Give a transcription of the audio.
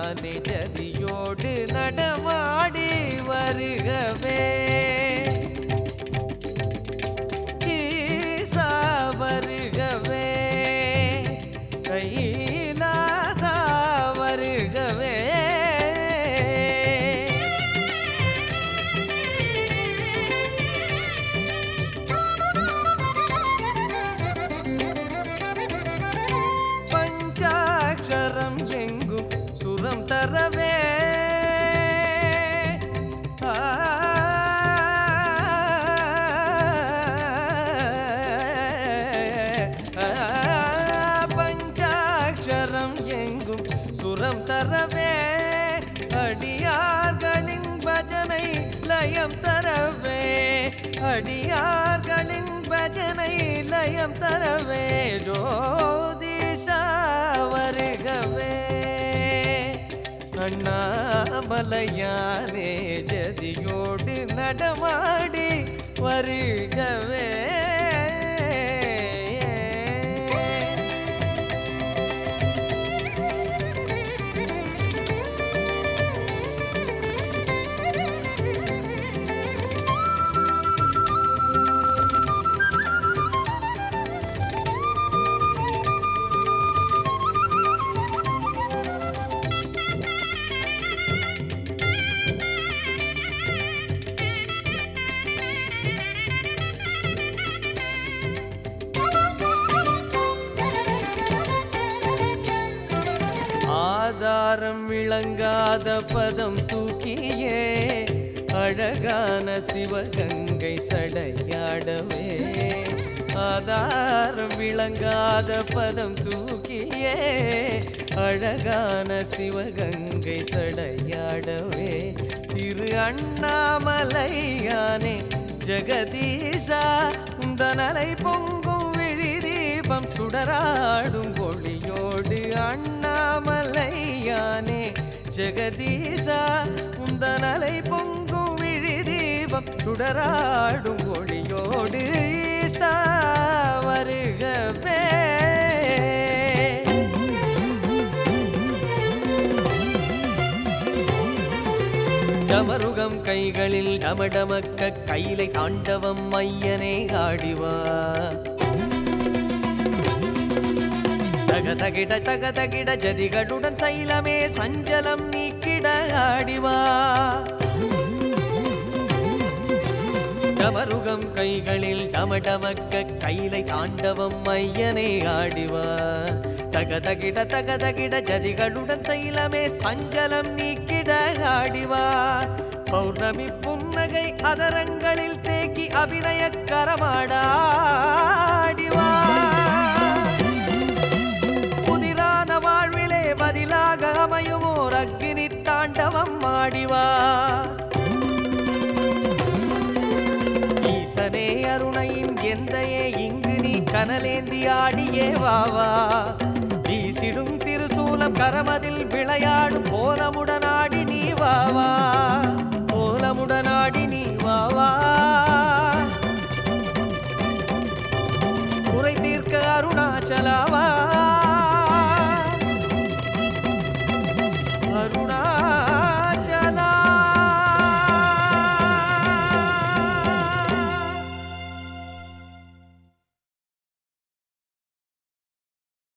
மலையானே ஜதியோடு நடமாடி வருகவே ஈசா வருகவே கைலாசா வருகவே பஞ்சாட்சரம் எங்கும் சுரம் தரவே ஆ, ஆ, பஞ்சாட்சரம் எங்கும் சுரம் தரவே அடியார்களின் பஜனை லயம் தரவே அடியார்களின் பஜனை லயம் தரவே ஜோதிஷா வருகவே அண்ணாமலையானே ஜதியோடு நடமாடி வருகவே ஆதாரம் விளங்காத பதம் தூக்கியே அழகான சிவகங்கை சடையாடவே ஆதாரம் விளங்காத பதம் தூக்கியே அழகான சிவகங்கை சடையாடவே திரு அண்ணாமலையானே ஜெகதீசா உந்தனலை பொங்கும் விழி தீபம் சுடராடும் ஒளியோடு அண்ணாமலையானே ஜெகதீசா உந்தனலை பொங்கும் விழி தீபம் சுடராடும் ஒளியோடு ஈசா வருகவே டமருகம் கைகளில் டமடமக்க கைலை தாண்டவம் ஐயனே ஆடிவா தக தகிட தக தகிட ஜதிகளுடன் சைலமே சஞ்சலம் நீக்கிட ஆடிவா டமருகம் கைகளில் டமடமக்க கைலை தாண்டவம் ஐயனே ஆடிவா தக தகிட தக தகிட ஜதிகளுடன் சைலமே சஞ்சலம் நீக்கிட ஆடிவா பௌர்ணமி புன்னகை அதரங்களில் தேக்கி அபிநய கரமாடாடிவா புதிரான வாழ்விலே பதிலாக அமையுமோர் அக்கினி தாண்டவம் ஆடிவா ஈசனே அருணையின் எந்தையே இங்கு நீ கனலேந்தி ஆடியே வாவா வீசிடும் திருசூலம் கரமதில் விளையாடும் கோலமுடனாடி நீ வாவா கோலமுடனாடி நீ வாவா குறை தீர்க்க அருணாச்சலாவா